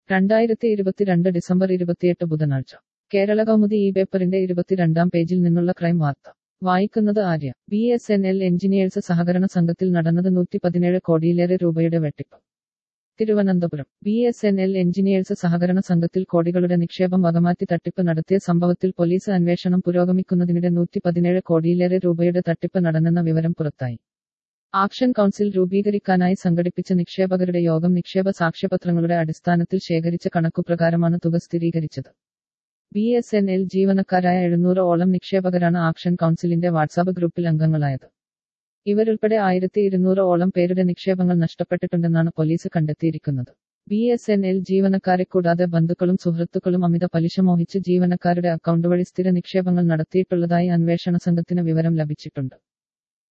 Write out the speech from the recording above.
രണ്ടായിരത്തി ഇരുപത്തിരണ്ട് ഡിസംബർ ഇരുപത്തിയെട്ട് ബുധനാഴ്ച കേരള കൗമുദി ഈ പേപ്പറിന്റെ ഇരുപത്തിരണ്ടാം പേജിൽ നിന്നുള്ള ക്രൈം വാർത്ത വായിക്കുന്നത് Arya B S N L engineers സഹകരണ സംഘത്തിൽ നടന്നത് നൂറ്റി പതിനേഴ് കോടിയിലേറെ രൂപയുടെ വെട്ടിപ്പ് Thiruvananthapuram B S N L engineers സഹകരണ സംഘത്തിൽ കോടികളുടെ നിക്ഷേപം വകമാറ്റി തട്ടിപ്പ് നടത്തിയ സംഭവത്തിൽ പോലീസ് അന്വേഷണം പുരോഗമിക്കുന്നതിനിടെ നൂറ്റി പതിനേഴ് കോടിയിലേറെ രൂപയുടെ തട്ടിപ്പ് നടന്നെന്ന വിവരം പുറത്തായി ആക്ഷൻ കൗൺസിൽ രൂപീകരിക്കാനായി സംഘടിപ്പിച്ച നിക്ഷേപകരുടെ യോഗം നിക്ഷേപ സാക്ഷ്യപത്രങ്ങളുടെ അടിസ്ഥാനത്തിൽ ശേഖരിച്ച കണക്കുപ്രകാരമാണ് തുക സ്ഥിരീകരിച്ചത് ബി എസ് എൻ എൽ ജീവനക്കാരായ എഴുന്നൂറ് ഓളം നിക്ഷേപകരാണ് ആക്ഷൻ കൗൺസിലിന്റെ വാട്സാപ്പ് ഗ്രൂപ്പിൽ അംഗങ്ങളായത് ഇവരുൾപ്പെടെ ആയിരത്തി ഇരുന്നൂറ് ഓളം പേരുടെ നിക്ഷേപങ്ങൾ നഷ്ടപ്പെട്ടിട്ടുണ്ടെന്നാണ് പോലീസ് കണ്ടെത്തിയിരിക്കുന്നത് ബി എസ് എൻ എൽ ജീവനക്കാരെ കൂടാതെ ബന്ധുക്കളും സുഹൃത്തുക്കളും അമിത പലിശ മോഹിച്ച് ജീവനക്കാരുടെ അക്കൗണ്ട് വഴി സ്ഥിര നിക്ഷേപങ്ങൾ നടത്തിയിട്ടുള്ളതായി അന്വേഷണ സംഘത്തിന് വിവരം ലഭിച്ചിട്ടുണ്ട്